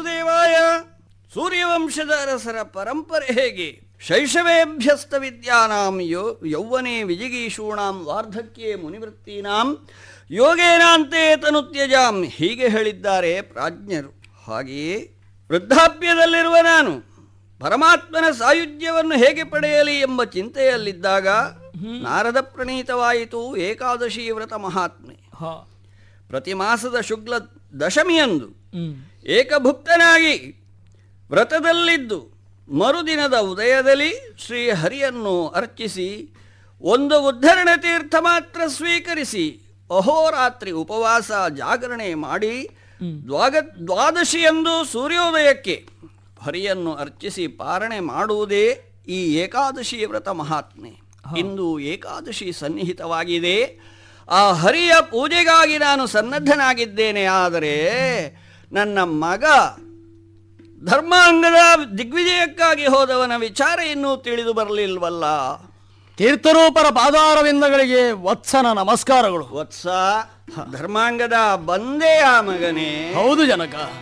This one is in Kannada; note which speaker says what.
Speaker 1: ವಾಸುದೇವಾಯ ಸೂರ್ಯವಂಶದ ಅರಸರ ಪರಂಪರೆ ಹೇಗೆ ಶೈಶವೇಭ್ಯಸ್ತ ವಿದ್ಯಾನಾಂ ಯೋ ಯೌವನೆ ವಿಜಿಗೀಷೂಣಾಂ ವಾರ್ಧಕ್ಯೆ ಮುನಿವೃತ್ತೀನಾಂ ಯೋಗೇನಾಂತೆ ತನುತ್ಯಜಾಂ ಹೀಗೆ ಹೇಳಿದ್ದಾರೆ ಪ್ರಾಜ್ಞರು ಹಾಗೆಯೇ ವೃದ್ಧಾಪ್ಯದಲ್ಲಿರುವ ನಾನು ಪರಮಾತ್ಮನ ಸಾಯುಜ್ಯವನ್ನು ಹೇಗೆ ಪಡೆಯಲಿ ಎಂಬ ಚಿಂತೆಯಲ್ಲಿದ್ದಾಗ ನಾರದ ಪ್ರಣೀತವಾಯಿತು ಏಕಾದಶಿ ವ್ರತ ಮಹಾತ್ಮೆ
Speaker 2: ಹಾ
Speaker 1: ಪ್ರತಿ ಮಾಸದ ಶುಕ್ಲ ದಶಮಿಯಂದು
Speaker 2: ಹ್ಮ್
Speaker 1: ಏಕಭುಕ್ತನಾಗಿ ವ್ರತದಲ್ಲಿದ್ದು ಮರುದಿನದ ಉದಯದಲ್ಲಿ ಶ್ರೀ ಹರಿಯನ್ನು ಅರ್ಚಿಸಿ ಒಂದು ಉದ್ಧರಣ ತೀರ್ಥ ಮಾತ್ರ ಸ್ವೀಕರಿಸಿ ಅಹೋರಾತ್ರಿ ಉಪವಾಸ ಜಾಗರಣೆ ಮಾಡಿ ದ್ವಾಗ ದ್ವಾದಶಿಯಂದು ಸೂರ್ಯೋದಯಕ್ಕೆ ಹರಿಯನ್ನು ಅರ್ಚಿಸಿ ಪಾರಣೆ ಮಾಡುವುದೇ ಈ ಏಕಾದಶಿ ವ್ರತ ಮಹಾತ್ಮೆ ಇಂದು ಏಕಾದಶಿ ಸನ್ನಿಹಿತವಾಗಿದೆ ಆ ಹರಿಯ ಪೂಜೆಗಾಗಿ ನಾನು ಸನ್ನದ್ಧನಾಗಿದ್ದೇನೆ ಆದರೆ ನನ್ನ ಮಗ ಧರ್ಮಾಂಗದ ದಿಗ್ವಿಜಯಕ್ಕಾಗಿ ಹೋದವನ ವಿಚಾರ ಇನ್ನೂ ತಿಳಿದು ಬರಲಿಲ್ವಲ್ಲ
Speaker 2: ತೀರ್ಥರೂಪರ ಪಾದಾರವಿಂದಗಳಿಗೆ ವತ್ಸನ ನಮಸ್ಕಾರಗಳು
Speaker 1: ವತ್ಸ ಧರ್ಮಾಂಗದ ಬಂದೆಯ ಮಗನೇ
Speaker 2: ಹೌದು ಜನಕ